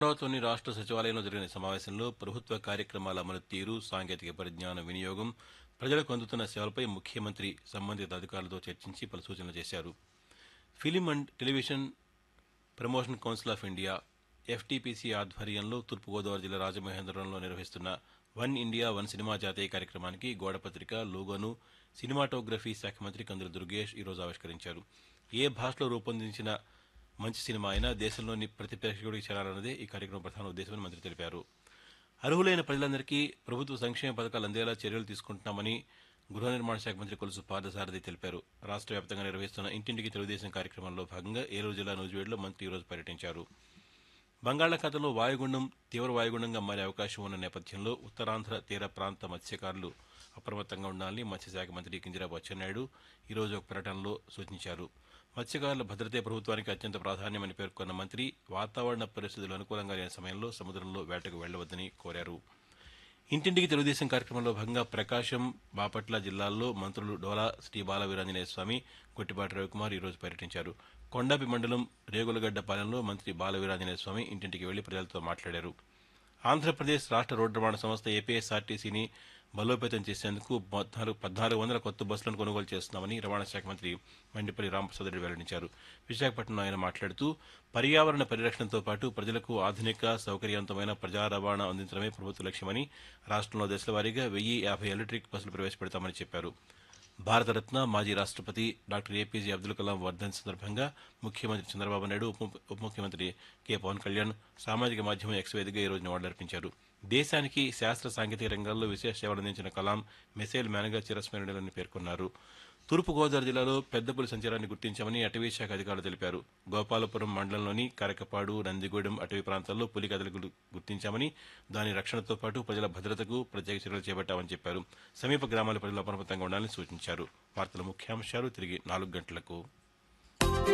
అమరావతిలోని రాష్ట్ర సచివాలయంలో జరిగిన సమావేశంలో ప్రభుత్వ కార్యక్రమాల అమలు తీరు సాంకేతిక పరిజ్ఞాన వినియోగం ప్రజలకు అందుతున్న సేవలపై ముఖ్యమంత్రి సంబంధిత అధికారులతో చర్చించి పలు సూచనలు చేశారు film and television promotion council of India FTPC ఆధ్వర్యంలో తూర్పుగోదావరి జిల్లా రాజమహేంద్రవరంలో నిర్వహిస్తున్న వన్ ఇండియా వన్ సినిమా జాతీయ కార్యక్రమానికి గోడపత్రిక లోగోను సినిమాటోగ్రఫీ శాఖ మంత్రి కందుల దుర్గేష్ ఈరోజు ఆవిష్కరించారు ఏ భాషలో రూపొందించిన మంచి సినిమా అయినా దేశంలోని ప్రతి ప్రేక్షకుడికి చేరాలన్నదే ఈ కార్యక్రమం ప్రధాన ఉద్దేశమని మంత్రి తెలిపారు అర్హులైన ప్రజలందరికీ ప్రభుత్వ సంక్షేమ పథకాలు అందేలా చర్యలు తీసుకుంటున్నామని గృహ నిర్మాణ శాఖ మంత్రి కొలుసు పార్థసారథి తెలిపారు రాష్ట్ర వ్యాప్తంగా నిర్వహిస్తున్న ఇంటింటికి తెలుగుదేశం కార్యక్రమంలో భాగంగా ఏలూరు జిల్లా నూజివేడులో మంత్రి ఈరోజు పర్యటించారు బంగాళాఖాతంలో వాయుగుండం తీవ్ర వాయుగుండంగా మారే అవకాశం ఉన్న నేపథ్యంలో ఉత్తరాంధ్ర తీర ప్రాంత మత్స్యకారులు అప్రమత్తంగా ఉండాలని మత్స్యశాఖ మంత్రి కింజరాపు అచ్చెన్నాయుడు ఈరోజు ఒక ప్రకటనలో సూచించారు మత్స్యకారుల భద్రతే ప్రభుత్వానికి అత్యంత ప్రాధాన్యమని పేర్కొన్న మంత్రి వాతావరణ పరిస్థితులు అనుకూలంగా లేని సమయంలో సముద్రంలో వేటకు వెళ్లవద్దని కోరారు ఇంటింటికి తెలుగుదేశం కార్యక్రమంలో భాగంగా ప్రకాశం బాపట్ల జిల్లాల్లో మంత్రులు డోలా శ్రీ బాల వీరాంజనేయ స్వామి గుట్టిపాటి రవికుమార్ ఈరోజు పర్యటించారు కొండాపి మండలం రేగులగడ్డ పాలెంలో మంత్రి బాల వీరాంజనేయ స్వామి ఇంటింటికి వెళ్లి ప్రజలతో మాట్లాడారు ఆంధ్రప్రదేశ్ రాష్ట్ర రోడ్డు రవాణా సంస్థ ఏపీఎస్ఆర్టీసీని బలోపేతం చేసేందుకు పద్నాలుగు పద్నాలుగు వందల కొత్త బస్సులను కొనుగోలు చేస్తున్నామని రవాణా శాఖ మంత్రి మండిపల్లి రామప్రసాద్ రెడ్డి వెల్లడించారు విశాఖపట్నంలో ఆయన మాట్లాడుతూ పర్యావరణ పరిరక్షణతో పాటు ప్రజలకు ఆధునిక సౌకర్యవంతమైన ప్రజా రవాణా అందించడమే ప్రభుత్వ లక్ష్యమని రాష్ట్రంలో దశలవారీగా వెయ్యి యాభై ఎలక్ట్రిక్ బస్సులు ప్రవేశపెడతామని చెప్పారు భారతరత్న మాజీ రాష్ట్రపతి డాక్టర్ ఏపీజే అబ్దుల్ కలాం వర్ధన్ సందర్భంగా ముఖ్యమంత్రి చంద్రబాబు నాయుడు ఉప ఉప ముఖ్యమంత్రి కె పవన్ కళ్యాణ్ సామాజిక మాధ్యమం ఎక్స్ వేదికగా ఈ రోజు నివాళులర్పించారు దేశానికి శాస్త్ర సాంకేతిక రంగాల్లో విశేష సేవలు అందించిన కలాం మిసైల్ మ్యాన్గా చిరస్మరణీయులని పేర్కొన్నారు తూర్పుగోదావరి జిల్లాలో పెద్దపులి సంచారాన్ని గుర్తించామని అటవీ శాఖ అధికారులు తెలిపారు గోపాలపురం మండలంలోని కరకపాడు నందిగూడెం అటవీ ప్రాంతాల్లో పులి కదలికలు గుర్తించామని దాని రక్షణతో పాటు ప్రజల భద్రతకు ప్రత్యేక చర్యలు చేపట్టామని చెప్పారు సమీప గ్రామాల ప్రజలు అప్రమత్తంగా ఉండాలని సూచించారు వార్తల ముఖ్యాంశాలు తిరిగి నాలుగు గంటలకు